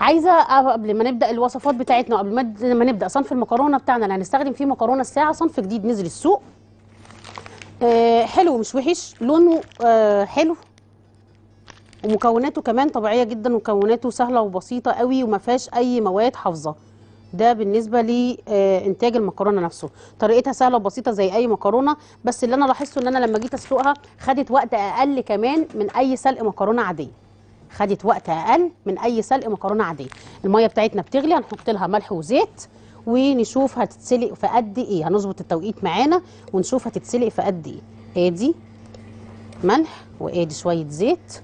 عايزه قبل ما نبدا الوصفات بتاعتنا قبل ما ما نبدا صنف المكرونه بتاعنا اللي هنستخدم فيه مكرونه الساعه صنف جديد نزل السوق آه حلو مش وحش لونه آه حلو ومكوناته كمان طبيعيه جدا مكوناته سهله وبسيطه قوي وما فيهاش اي مواد حافظه ده بالنسبه لانتاج المكرونه نفسه طريقتها سهله وبسيطه زي اي مكرونه بس اللي انا لاحظته ان انا لما جيت اسلقها خدت وقت اقل كمان من اي سلق مكرونه عاديه خدت وقت اقل من اي سلق مكرونه عاديه الميه بتاعتنا بتغلي هنحط لها ملح وزيت ونشوف هتتسلق في قد ايه هنظبط التوقيت معانا ونشوف هتتسلق في قد ايه ادي ملح وادي شويه زيت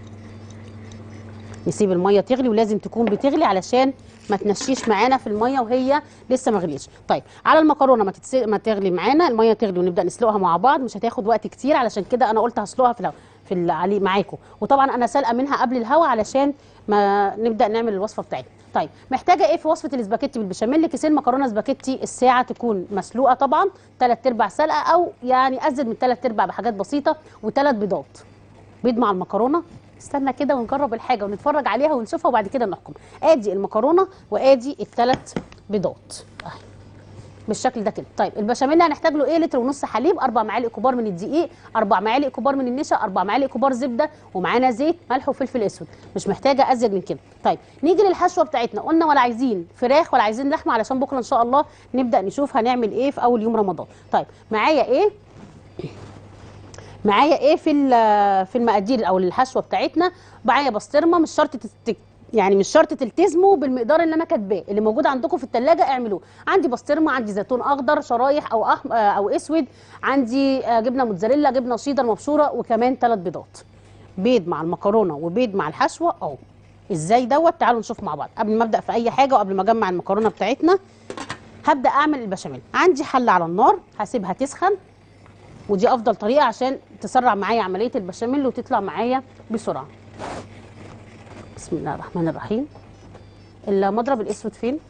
نسيب الميه تغلي ولازم تكون بتغلي علشان ما تنشيش معانا في الميه وهي لسه ما غليتش طيب على المكرونه ما تتس... ما تغلي معانا الميه تغلي ونبدا نسلقها مع بعض مش هتاخد وقت كتير علشان كده انا قلت هسلقها في الهواء في ال- علي معاكم وطبعا انا سالقه منها قبل الهوا علشان ما نبدا نعمل الوصفه بتاعتنا طيب محتاجه ايه في وصفه الاسباجيتي بالبشاميل كيسين مكرونه سباجيتي الساعه تكون مسلوقه طبعا ثلاث ارباع سلقه او يعني ازيد من ثلاث ارباع بحاجات بسيطه وثلاث بيضات بيض مع المكرونه استنى كده ونجرب الحاجه ونتفرج عليها ونشوفها وبعد كده نحكم ادي المكرونه وادي الثلاث بيضات أهي. بالشكل ده كده طيب البشاميل هنحتاج له ايه لتر ونص حليب اربع معالق كبار من الدقيق اربع معالق كبار من النشا اربع معالق كبار زبده ومعانا زيت ملح وفلفل اسود مش محتاجه ازيد من كده طيب نيجي للحشوه بتاعتنا قلنا ولا عايزين فراخ ولا عايزين لحمه علشان بكره ان شاء الله نبدا نشوف هنعمل ايه في اول يوم رمضان طيب معايا ايه معايا ايه في ال- في المقادير او الحشوه بتاعتنا معايا بسطرمه مش شرط تت- يعني مش شرط تلتزموا بالمقدار اللي انا كاتباه اللي موجود عندكم في الثلاجه اعملوه عندي بسطرمه عندي زيتون اخضر شرايح او أح... او اسود عندي آه، جبنه موتزاريلا جبنه شيدر مبشوره وكمان ثلاث بيضات بيض مع المكرونه وبيض مع الحشوه اهو ازاي دوت تعالوا نشوف مع بعض قبل ما ابدا في اي حاجه وقبل ما اجمع المكرونه بتاعتنا هبدا اعمل البشاميل عندي حله على النار هسيبها تسخن ودي افضل طريقه عشان تسرع معايا عمليه البشاميل وتطلع معايا بسرعه بسم الله الرحمن الرحيم المضرب الاسود فين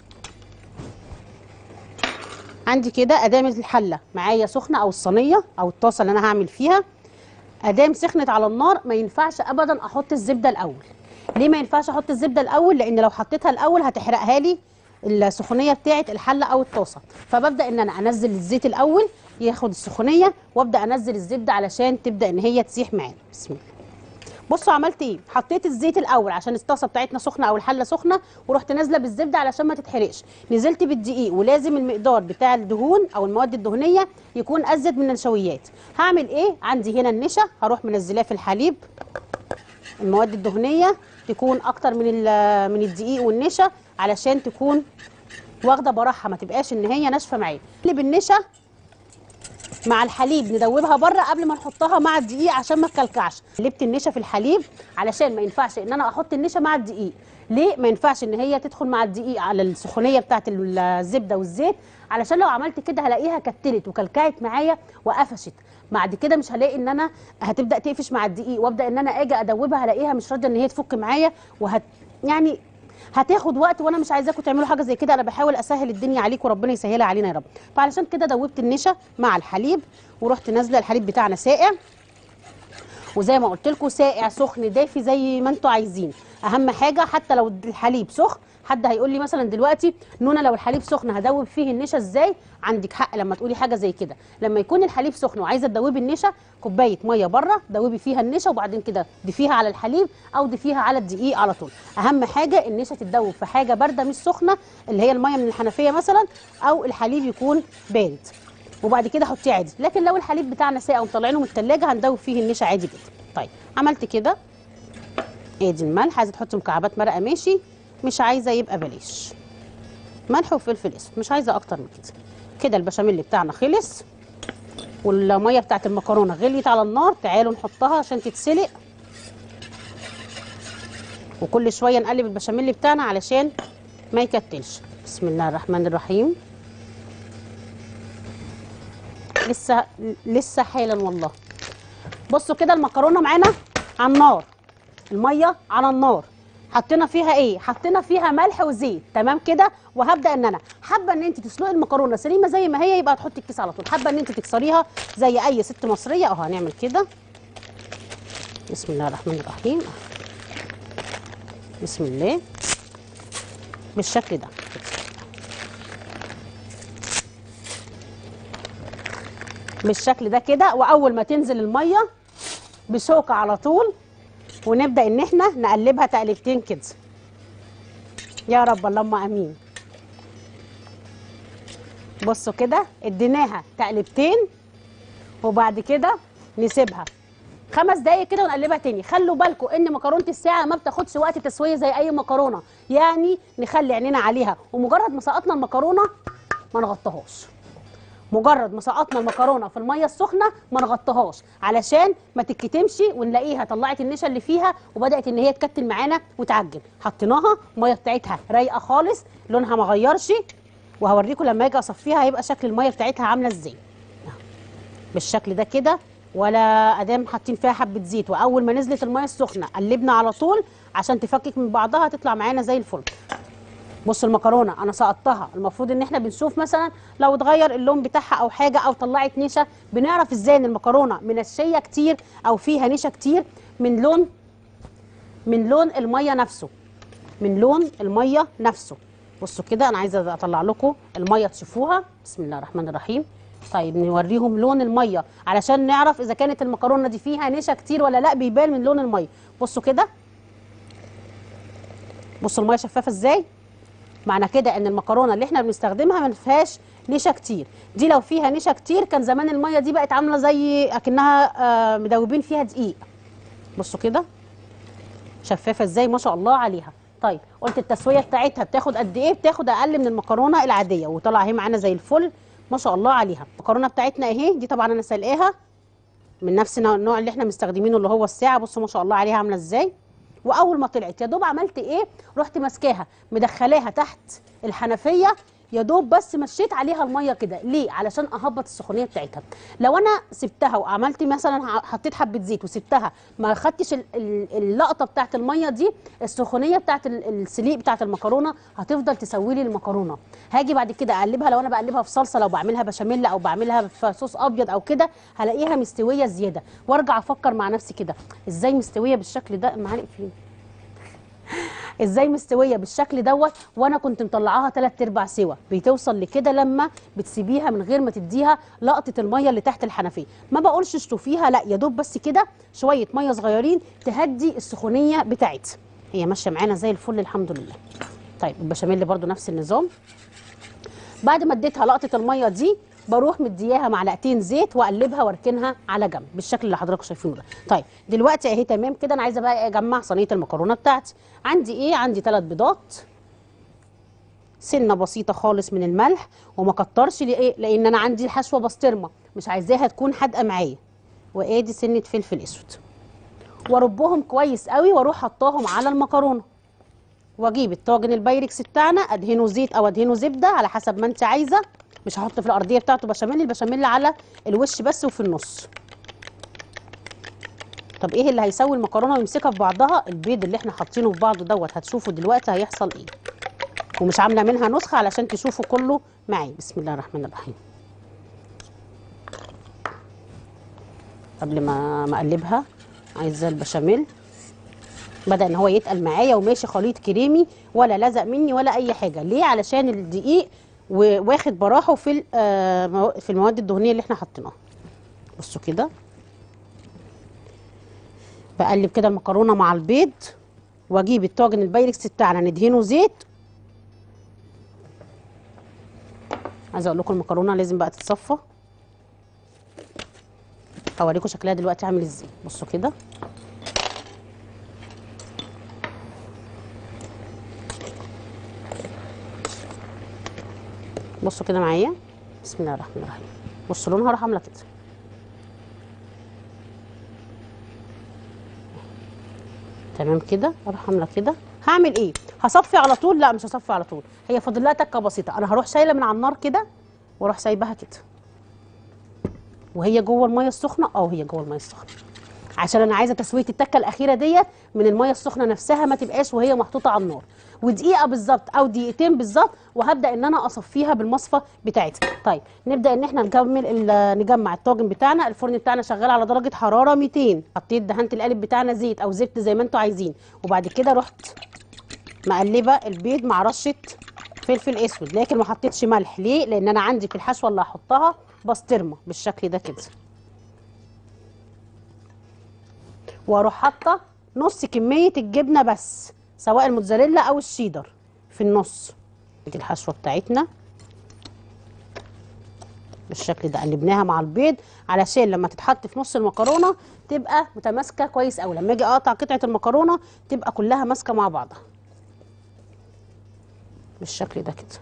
عندي كده ادام الحله معايا سخنه او الصينيه او الطاسه اللي انا هعمل فيها ادام سخنت على النار ما ينفعش ابدا احط الزبده الاول ليه ما ينفعش احط الزبده الاول لان لو حطيتها الاول هتحرقها لي السخونيه بتاعه الحله او الطاسه فببدا ان انا انزل الزيت الاول ياخد السخونيه وابدا انزل الزبده علشان تبدا ان هي تسيح معانا بسم الله بصوا عملت ايه حطيت الزيت الاول عشان الطاسه بتاعتنا سخنه او الحله سخنه ورحت نازله بالزبده علشان ما تتحرقش نزلت بالدقيق ولازم المقدار بتاع الدهون او المواد الدهنيه يكون ازيد من النشويات هعمل ايه عندي هنا النشا هروح منزلاه في الحليب المواد الدهنيه تكون اكتر من ال- من الدقيق والنشا علشان تكون واخده براحه ما تبقاش ان هي ناشفه معايا اللي بالنشا مع الحليب ندوبها بره قبل ما نحطها مع الدقيق عشان ما تكلكعش قلبت النشا في الحليب علشان ما ينفعش ان انا احط النشا مع الدقيق ليه ما ينفعش ان هي تدخل مع الدقيق على السخونيه بتاعه الزبده والزيت علشان لو عملت كده هلاقيها كتلت وكلكعت معايا وقفشت بعد كده مش هلاقي ان انا هتبدا تقفش مع الدقيق وابدا ان انا اجي ادوبها هلاقيها مش راضيه ان هي تفك معايا وهت يعني هتاخد وقت وانا مش عايزاكم تعملوا حاجه زي كده انا بحاول اسهل الدنيا عليكم وربنا يسهلها علينا يا رب فعلشان كده دوبت النشا مع الحليب ورحت نازله الحليب بتاعنا ساقع وزي ما قلت لكم ساقع سخن دافي زي ما انتوا عايزين اهم حاجه حتى لو الحليب سخن حد هيقول لي مثلا دلوقتي نونا لو الحليب سخن هدوب فيه النشا ازاي عندك حق لما تقولي حاجه زي كده لما يكون الحليب سخن وعايزه تدوبي النشا كوبايه ميه بره دوبي فيها النشا وبعدين كده ضيفيها على الحليب او ضيفيها على الدقيق على طول اهم حاجه النشا تتدوب في حاجه بارده مش سخنه اللي هي الميه من الحنفيه مثلا او الحليب يكون بارد وبعد كده حطيه عادي لكن لو الحليب بتاعنا ساقع ومطلعينه من التلاجة هندوب فيه النشا عادي جدا طيب عملت كده ادي الملح عايزه تحطي مكعبات مرقه ماشي مش عايزه يبقى بلاش ملح وفلفل اسود مش عايزه اكتر من كده كده البشاميل بتاعنا خلص والميه بتاعت المكرونه غليت على النار تعالوا نحطها عشان تتسلق وكل شويه نقلب البشاميل بتاعنا علشان ما يكتلش بسم الله الرحمن الرحيم لسه لسه حالا والله بصوا كده المكرونه معانا على النار الميه على النار حطينا فيها ايه حطينا فيها ملح وزيت تمام كده وهبدا ان انا حابه ان انت تسلقي المكرونه سليمه زي ما هي يبقى تحطي الكيس على طول حابه ان انت تكسريها زي اي ست مصريه اهو هنعمل كده بسم الله الرحمن الرحيم بسم الله بالشكل ده بالشكل ده كده واول ما تنزل الميه بشوكه على طول ونبدا ان احنا نقلبها تقلبتين كده يا رب اللهم امين بصوا كده اديناها تقلبتين وبعد كده نسيبها خمس دقايق كده ونقلبها تاني خلوا بالكم ان مكرونه الساعه ما بتاخدش وقت تسويه زي اي مكرونه يعني نخلي عينينا عليها ومجرد ما سقطنا المكرونه ما نغطيهاش مجرد ما سقطنا المكرونه في الميه السخنه ما نغطيهاش علشان ما تتكتمش ونلاقيها طلعت النشا اللي فيها وبدات ان هي تكتل معانا وتعجن حطيناها الميه بتاعتها رايقه خالص لونها ما غيرش وهوريكم لما اجي اصفيها هيبقى شكل الميه بتاعتها عامله ازاي بالشكل ده كده ولا ادام حاطين فيها حبه زيت واول ما نزلت الميه السخنه قلبنا على طول عشان تفكك من بعضها تطلع معانا زي الفل بصوا المكرونه انا سقطتها المفروض ان احنا بنشوف مثلا لو اتغير اللون بتاعها او حاجه او طلعت نشا بنعرف ازاي ان المكرونه منشيه كتير او فيها نشا كتير من لون من لون الميه نفسه من لون الميه نفسه بصوا كده انا عايزه اطلع لكم الميه تشوفوها بسم الله الرحمن الرحيم طيب نوريهم لون الميه علشان نعرف اذا كانت المكرونه دي فيها نشا كتير ولا لا بيبان من لون الميه بصوا كده بصوا الميه شفافه ازاي معنى كده ان المكرونه اللي احنا بنستخدمها ما فيهاش نشا كتير دي لو فيها نشا كتير كان زمان الميه دي بقت عامله زي اكنها آه، مدوبين فيها دقيق بصوا كده شفافه ازاي ما شاء الله عليها طيب قلت التسويه بتاعتها بتاخد قد ايه بتاخد اقل من المكرونه العاديه وطلع اهي معانا زي الفل ما شاء الله عليها المكرونه بتاعتنا اهي دي طبعا انا سلقاها من نفس النوع- النوع اللي احنا مستخدمينه اللي هو الساعه بصوا ما شاء الله عليها عامله ازاي واول ما طلعت يا دوب عملت ايه رحت ماسكاها مدخلاها تحت الحنفيه يا دوب بس مشيت عليها الميه كده ليه علشان اهبط السخونيه بتاعتها لو انا سبتها وعملت مثلا ح- حطيت حبه زيت وسبتها ما خدتش ال- ال- اللقطه بتاعت الميه دي السخونيه بتاعت ال- السليق بتاعت المكرونه هتفضل تسوي لي المكرونه هاجي بعد كده اقلبها لو انا بقلبها في صلصه لو بعملها بشاميل او بعملها في صوص ابيض او كده هلاقيها مستويه زياده وارجع افكر مع نفسي كده ازاي مستويه بالشكل ده المعالق فين ازاي مستويه بالشكل دوت وانا كنت مطلعاها ثلاث ارباع سوا بتوصل لكده لما بتسيبيها من غير ما تديها لقطه الميه اللي تحت الحنفيه ما بقولش اشطفيها لا يا دوب بس كده شويه ميه صغيرين تهدي السخونيه بتاعتها هي ماشيه معانا زي الفل الحمد لله طيب البشاميل برضو نفس النظام بعد ما اديتها لقطه الميه دي بروح مدياها معلقتين زيت واقلبها واركنها على جنب بالشكل اللي حضراتكم شايفينه ده طيب دلوقتي اهي تمام كده انا عايزه بقى اجمع صينيه المكرونه بتاعتي عندي ايه عندي ثلاث بيضات سنه بسيطه خالص من الملح وما كترش ليه لان انا عندي الحشوه بسطرمه مش عايزاها تكون حادقه معايا وادي سنه فلفل اسود واربهم كويس قوي واروح حطاهم على المكرونه واجيب الطاجن البايركس بتاعنا ادهنه زيت او ادهنه زبده على حسب ما انت عايزه مش هحط في الارضيه بتاعته بشاميل البشاميل على الوش بس وفي النص طب ايه اللي هيسوي المكرونه ويمسكها في بعضها البيض اللي احنا حاطينه في بعضه دوت هتشوفوا دلوقتي هيحصل ايه ومش عامله منها نسخه علشان تشوفوا كله معي بسم الله الرحمن الرحيم قبل ما ما اقلبها عايزه البشاميل بدا ان هو يتقل معايا وماشي خليط كريمي ولا لزق مني ولا اي حاجه ليه علشان الدقيق و- واخد براحه في ال- آه، مو- في المواد الدهنيه اللي احنا حاطينها بصوا كده بقلب كده المكرونه مع البيض واجيب الطاجن البايركس بتاعنا ندهنه زيت عايزه اقول لكم المكرونه لازم بقى تتصفى هوريكم شكلها دلوقتي عامل ازاي بصوا كده بصوا كده معايا بسم الله الرحمن الرحيم بصوا لونها راح عامله كده تمام كده اروح عامله كده هعمل ايه هصفي على طول لا مش هصفي على طول هي فاضل لها تكه بسيطه انا هروح شايله من على النار كده واروح سايباها كده وهي جوه الميه السخنه اه هي جوه الميه السخنه عشان انا عايزه تسويه التكه الاخيره ديت من الميه السخنه نفسها ما تبقاش وهي محطوطه على النار ودقيقه بالظبط او دقيقتين بالظبط وهبدا ان انا اصفيها بالمصفى بتاعتها طيب نبدا ان احنا نكمل ال- نجمع الطاجن بتاعنا الفرن بتاعنا شغال على درجه حراره 200 حطيت دهنت القالب بتاعنا زيت او زبده زي ما انتوا عايزين وبعد كده رحت مقلبه البيض مع رشه فلفل اسود لكن ما حطيتش ملح ليه لان انا عندي في الحشوه اللي هحطها بسطرمه بالشكل ده كده واروح حاطه نص كميه الجبنه بس سواء الموتزاريلا او الشيدر في النص دي الحشوه بتاعتنا بالشكل ده قلبناها مع البيض علشان لما تتحط في نص المكرونه تبقى متماسكه كويس قوي لما اجي اقطع قطعه المكرونه تبقى كلها ماسكه مع بعضها بالشكل ده كده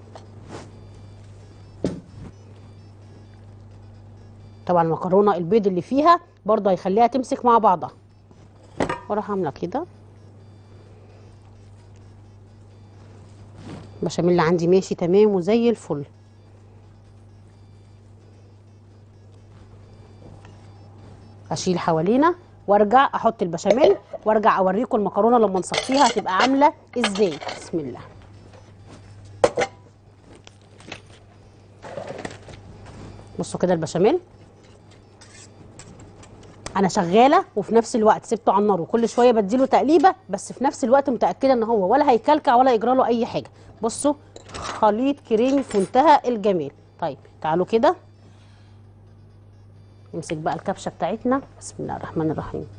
طبعا المكرونه البيض اللي فيها برضه هيخليها تمسك مع بعضها واروح عامله كده البشاميل اللي عندي ماشي تمام وزي الفل اشيل حوالينا وارجع احط البشاميل وارجع اوريكم المكرونه لما نصفيها هتبقى عامله ازاي بسم الله بصوا كده البشاميل انا شغاله وفي نفس الوقت سبته على النار وكل شويه بديله تقليبه بس في نفس الوقت متاكده ان هو ولا هيكلكع ولا يجرى له اي حاجه بصوا خليط كريمي في منتهى الجمال طيب تعالوا كده نمسك بقى الكبشه بتاعتنا بسم الله الرحمن الرحيم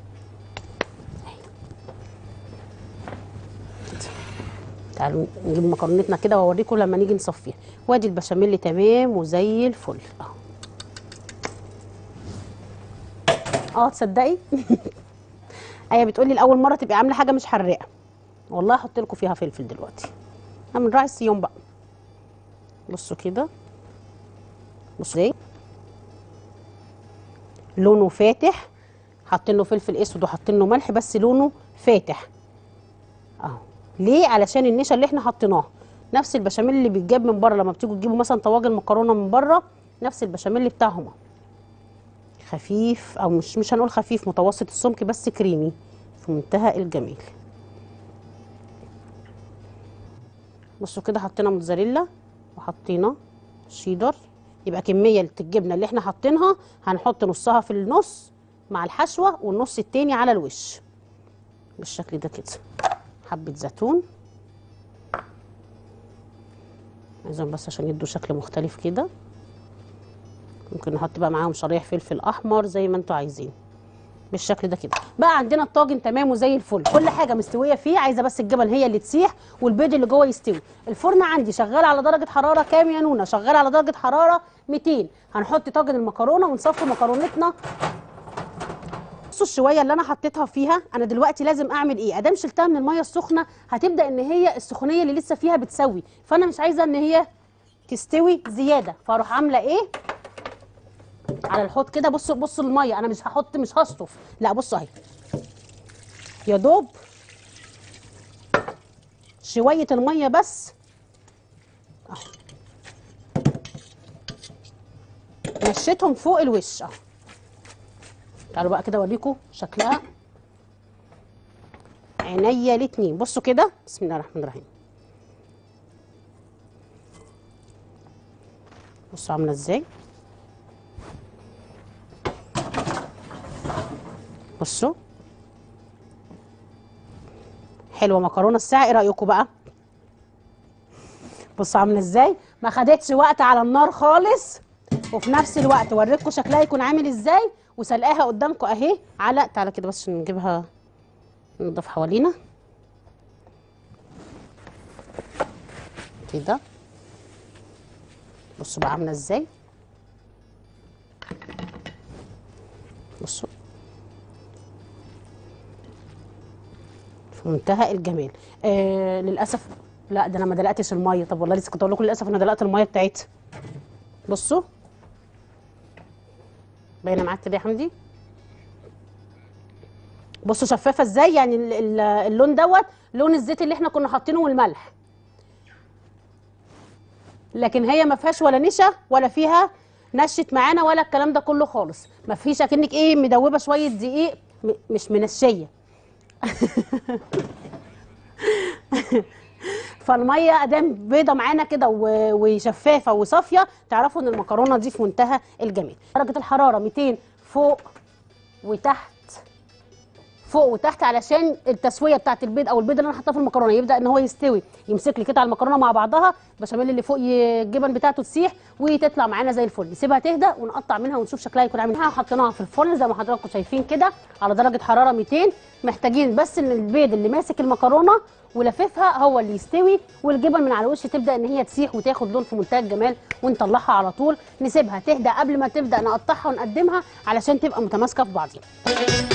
تعالوا نجيب مكرونتنا كده واوريكم لما نيجي نصفيها وادي البشاميل تمام وزي الفل اهو اه تصدقي ايه بتقولي لاول مره تبقي عامله حاجه مش حراقه والله هحط لكم فيها فلفل دلوقتي انا من راعي الصيام بقى بصوا كده بصوا ازاي لونه فاتح حاطين له فلفل اسود وحاطين له ملح بس لونه فاتح اهو ليه علشان النشا اللي احنا حطيناها نفس البشاميل اللي بيتجاب من بره لما بتيجوا تجيبوا مثلا طواجن مكرونه من بره نفس البشاميل بتاعهم اهو. خفيف او مش مش هنقول خفيف متوسط السمك بس كريمي في منتهى الجمال بصوا كده حطينا موتزاريلا وحطينا شيدر يبقى كميه الجبنه اللي احنا حاطينها هنحط نصها في النص مع الحشوه والنص التاني على الوش بالشكل ده كده حبه زيتون عايزهم بس عشان يدوا شكل مختلف كده ممكن نحط بقى معاهم شرايح فلفل احمر زي ما انتوا عايزين بالشكل ده كده بقى عندنا الطاجن تمام وزي الفل كل حاجه مستويه فيه عايزه بس الجبن هي اللي تسيح والبيض اللي جوه يستوي الفرن عندي شغال على درجه حراره كام يا نونا شغال على درجه حراره 200 هنحط طاجن المكرونه ونصفي مكرونتنا بصوا الشويه اللي انا حطيتها فيها انا دلوقتي لازم اعمل ايه ادام شلتها من الميه السخنه هتبدا ان هي السخونيه اللي لسه فيها بتسوي فانا مش عايزه ان هي تستوي زياده فاروح عامله ايه على الحوض كده بصوا بصوا الميه انا مش هحط مش هشطف لا بصوا اهي يا دوب شويه الميه بس اهو مشيتهم فوق الوش اهو تعالوا بقى كده اوريكم شكلها عينيا الاتنين بصوا كده بسم الله الرحمن الرحيم بصوا عامله ازاي بصوا حلوه مكرونه الساعه ايه رايكم بقى بصوا عامله ازاي ما خدتش وقت على النار خالص وفي نفس الوقت وريتكم شكلها يكون عامل ازاي وسلقاها قدامكم اهي على تعالى كده بس عشان نجيبها نضيف حوالينا كده بصوا بقى عامله ازاي بصوا في منتهى الجمال آه للاسف لا ده انا ما دلقتش الميه طب والله لسه كنت اقول لكم للاسف انا دلقت الميه بتاعتها بصوا باينه معاك كده يا حمدي بصوا شفافه ازاي يعني ال- ال- اللون دوت لون الزيت اللي احنا كنا حاطينه والملح لكن هي ما فيهاش ولا نشا ولا فيها نشت معانا ولا الكلام ده كله خالص ما فيش اكنك ايه مدوبه شويه دقيق م- مش منشيه فالميه ادام بيضه معانا كده و- وشفافه وصافيه تعرفوا ان المكرونه دي في منتهى الجمال درجه الحراره 200 فوق وتحت فوق وتحت علشان التسويه بتاعت البيض او البيض اللي انا حاطاه في المكرونه يبدا ان هو يستوي يمسك لي قطع المكرونه مع بعضها البشاميل اللي فوق ي- الجبن بتاعته تسيح وتطلع معانا زي الفل نسيبها تهدى ونقطع منها ونشوف شكلها يكون عامل ازاي حطيناها في الفرن زي ما حضراتكم شايفين كده على درجه حراره 200 محتاجين بس ان البيض اللي ماسك المكرونه ولففها هو اللي يستوي والجبن من على الوش تبدا ان هي تسيح وتاخد لون في منتهى الجمال ونطلعها على طول نسيبها تهدى قبل ما تبدا نقطعها ونقدمها علشان تبقى متماسكه في بعضيها